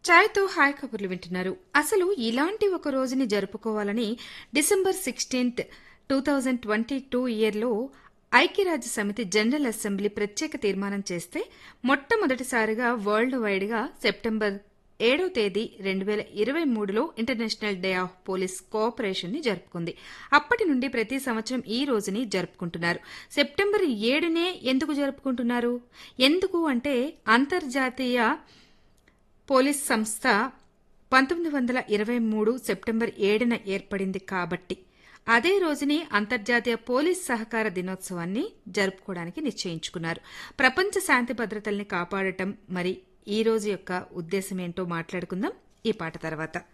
ఛాయ్తో hi కబుర్లు వింటున్నారు అసలు ఇలాంటి ఒక రోజుని జరుపుకోవాలని December sixteenth two thousand twenty two ఇయర్లో ఐక్యరాజ్య సమితి జనరల్ అసెంబ్లీ ప్రత్యేక తీర్మానం చేస్తే మొట్టమొదటిసారిగా వరల్డ్ వైడ్గా సెప్టెంబర్ ఏడో తేదీ రెండు వేల ఇరవై మూడులో international day of police cooperation ని జరుపుకుంది అప్పటి నుండి ప్రతి సంవత్సరం ఈ రోజుని జరుపుకుంటున్నారు సెప్టెంబర్ ఏడునే ఎందుకు జరుపుకుంటున్నారు ఎందుకు అంటే అంతర్జాతీయ పోలీస్ సంస్థ పంతొమ్మిది వందల ఇరవై మూడు సెప్టెంబర్ ఏడున ఏర్పడింది కాబట్టి అదే రోజుని అంతర్జాతీయ పోలీస్ సహకార దినోత్సవాన్ని జరుపుకోవడానికి నిశ్చయించుకున్నారు ప్రపంచ శాంతి భద్రతల్ని కాపాడటం మరి ఈ రోజు యొక్క ఉద్దేశం ఏంటో మాట్లాడుకుందాం ఈ పాట తర్వాత